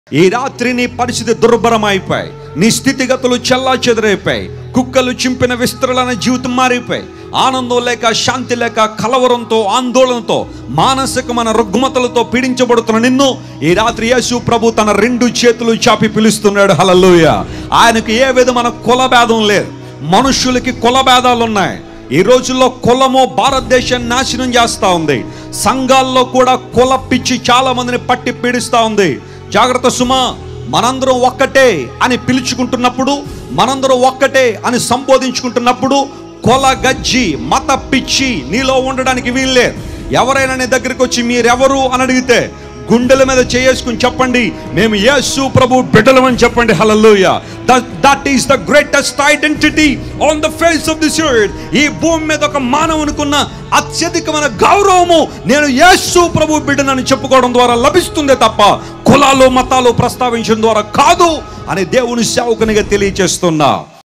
ఈ రాత్రి నీ పరిస్థితి దుర్భరమైపోయి నీ స్థితిగతులు చెల్లా చెదరైపోయి కుక్కలు చింపిన విస్తరలైన జీవితం మారిపోయి ఆనందం లేక శాంతి లేక కలవరంతో ఆందోళనతో మానసికమైన రుగ్మతలతో పీడించబడుతున్న నిన్ను ఈ రాత్రి యేసు ప్రభు తన రెండు చేతులు చాపి పిలుస్తున్నాడు హలలుయ ఆయనకు ఏ విధమైన కులభేదం లేదు మనుషులకి కులభేదాలు ఉన్నాయి ఈ రోజుల్లో కులము భారతదేశాన్ని నాశనం చేస్తూ ఉంది సంఘాల్లో కూడా కుల పిచ్చి చాలా మందిని పట్టి పీడిస్తూ ఉంది జాగ్రత్త సుమా మనందరం ఒక్కటే అని పిలుచుకుంటున్నప్పుడు మనందరం ఒక్కటే అని సంబోధించుకుంటున్నప్పుడు కొల గజ్జి మత పిచ్చి నీలో ఉండడానికి వీళ్ళే ఎవరైనా నీ దగ్గరికి వచ్చి మీరెవరు అని అడిగితే గుండెల మీద చేసుకుని చెప్పండి మేము యేసు ప్రభు బిడ్డలమని చెప్పండి hallelujah that is the greatest identity on the face of this earth ఈ భూమి మీద ఒక మానవునికున్న అత్యధికమైన గౌరవము నేను యేసు ప్రభు బిడ్డనని చెప్పుకోవడం ద్వారా లభిస్తుందే తప్ప కులాలు మతాలు ప్రస్తావించడం ద్వారా కాదు అని దేవుని సేవకునిగా తెలియచేస్తున్నా